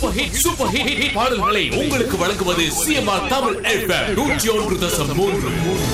Super hit super hit hit பாடல்களை உங்களுக்கு வழங்குவது சிஎம்ஆர் தமிழ் எஃப்எம் நூற்றி ஒன்று தசம் மூன்று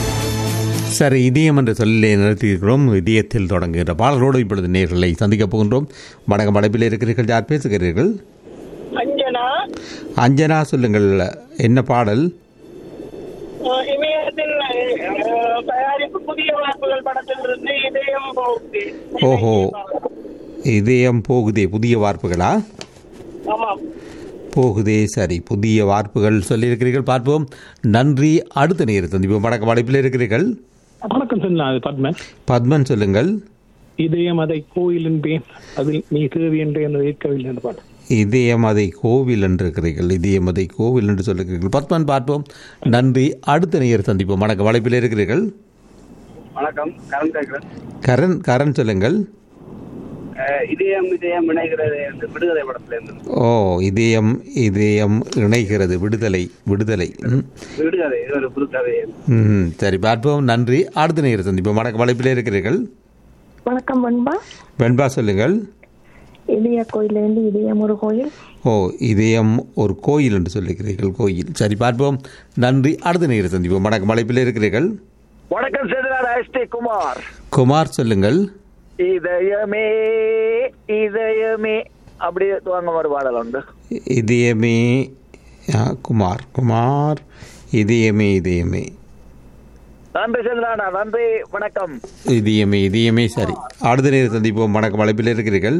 சரி இதயம் என்ற சொல்லிலே நிறுத்தியிருக்கிறோம் இதயத்தில் தொடங்குகின்ற பாடலோடு இப்பொழுது நேர்களை சந்திக்கப் போகின்றோம் வணக்கம் அடைப்பில் இருக்கிறீர்கள் யார் பேசுகிறீர்கள் அஞ்சனா அஞ்சனா சொல்லுங்கள் என்ன பாடல் அஹ், இமயத்தின் அஹ், தயாரிப்பு புதிய வாய்ப்புகள் படத்தில் இருந்து இதயம் போகுது ஓஹோ இதயம் போகுதே புதிய வார்ப்புகளா ஆமாம் போகுதே சரி புதிய வார்ப்புகள் சொல்லியிருக்கிறீர்கள் பார்ப்போம் நன்றி அடுத்த நேரம் சந்திப்போம் வணக்கம் அடைப்பில் இருக்கிறீர்கள் வணக்கம் சொல்லலாம் அது பத்மன் பத்மன் சொல்லுங்கள் இதயம் அதை கோயில் என்பேன் அதில் நீ தேவி என்று என்னை ஏற்கவில்லை என்று பாட்டு இதயம் அதை கோவில் என்று இருக்கிறீர்கள் இதயம் அதை கோவில் என்று சொல்லுகிறீர்கள் பத்மன் பார்ப்போம் நன்றி அடுத்த நேரம் சந்திப்போம் வணக்கம் அழைப்பில் இருக்கிறீர்கள் வணக்கம் கரண் கேட்கிறேன் கரண் கரண் சொல்லுங்கள் அஹ் இதயம் இதயம் இணைகிறது என்று விடுதலை படத்துல இருந்து ஓ இதயம் இதயம் இணைகிறது விடுதலை விடுதலை ம். விடுதலை இது ஒரு புது கதை ம் சரி பார்ப்போம் நன்றி அடுத்த நேரம் சந்திப்போம் வணக்கம் அழைப்பில் இருக்கிறீர்கள் வணக்கம் பண்பா வெண்பா சொல்லுங்கள் இதய கோயிலேருந்து இதயம் ஒரு கோயில் ஓ இதயம் ஒரு கோயில் என்று சொல்லுகிறீர்கள் கோயில் சரி பார்ப்போம் நன்றி அடுத்த நேரம் சந்திப்போம் வணக்கம் அழைப்பில் இருக்கிறீர்கள் வணக்கம் சேதுநாத எஸ் டி குமார் குமார் சொல்லுங்கள் இதயமே இதயமே அப்படி துவங்க ஒரு பாடல் உண்டு இதயமே ஆ, குமார் குமார் இதயமே இதயமே நன்றி சேதுநாதா நன்றி வணக்கம் இதயமே இதயமே சரி அடுத்த நேரம் சந்திப்போம் வணக்கம் அழைப்பில் இருக்கிறீர்கள்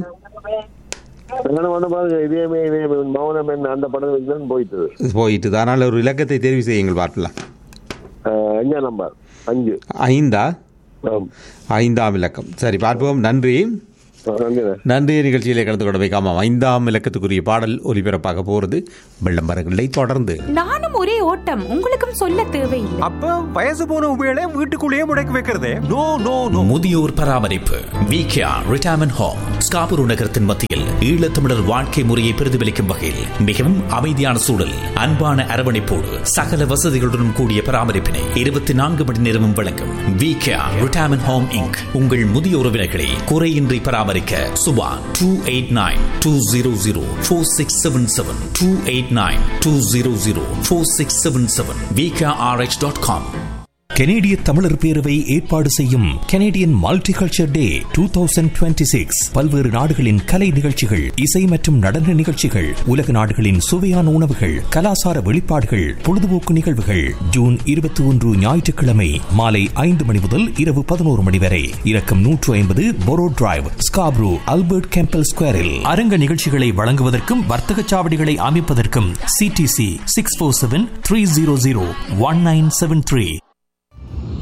வந்து பாருங்க இதயமே இதயமே மௌனம் என்ன அந்த படம் தான் போயிட்டு போயிட்டு அதனால் ஒரு இலக்கத்தை தெரிவு செய்யுங்கள் பார்க்கலாம் அஞ்சா நம்பர் அஞ்சு ஐந்தா ஆம். ஐந்தாம் இலக்கம் சரி பார்ப்போம் நன்றி ஆ, நன்றி நன்றி நிகழ்ச்சியிலே கலந்து கொண்டு வைக்காம ஐந்தாம் இலக்கத்துக்குரிய பாடல் ஒலிபரப்பாக போகிறது வெள்ளம் வரவில்லை தொடர்ந்து நானும் ஒரே ஓட்டம் உங்களுக்கும் சொல்ல தேவையில்லை அப்ப வயசு போன உபயோக வீட்டுக்குள்ளேயே முடக்கி வைக்கிறதே நோ நோ நோ முதியோர் பராமரிப்பு விகேஆர் ரிட்டையர்மெண்ட் ஹோம் ஸ்காபூர் நகரத்தின் மத்தியில் ஈழத்தமிழர் வாழ்க்கை முறையை பிரதிபலிக்கும் வகையில் மிகவும் அமைதியான சூழல் அன்பான அரவணைப்போடு சகல வசதிகளுடன் கூடிய பராமரிப்பினை இருபத்தி நான்கு மணி நேரமும் வழங்கும் விகேஆர் ரிட்டையர்மெண்ட் ஹோம் இங்க் உங்கள் முதிய உறவினர்களை குறையின்றி பராமரிக்க Subha two eight nine two zero zero four six seven seven two eight nine two zero zero four six seven seven VKRH dot com கெனேடிய தமிழர் பேரவை ஏற்பாடு செய்யும் Canadian multicultural day two thousand twenty six பல்வேறு நாடுகளின் கலை நிகழ்ச்சிகள் இசை மற்றும் நடன நிகழ்ச்சிகள் உலக நாடுகளின் சுவையான உணவுகள் கலாசார வெளிப்பாடுகள் பொழுதுபோக்கு நிகழ்வுகள் ஜூன் இருபத்தி ஒன்று ஞாயிற்றுக்கிழமை மாலை ஐந்து மணி முதல் இரவு பதினோரு மணி வரை இறக்கம் நூற்று ஐம்பது borough drive Scarborough Albert Campbell ஸ்கொயரில் அரங்க நிகழ்ச்சிகளை வழங்குவதற்கும் வர்த்தக சாவடிகளை அமைப்பதற்கும் CDC six four seven three zero zero one nine seven three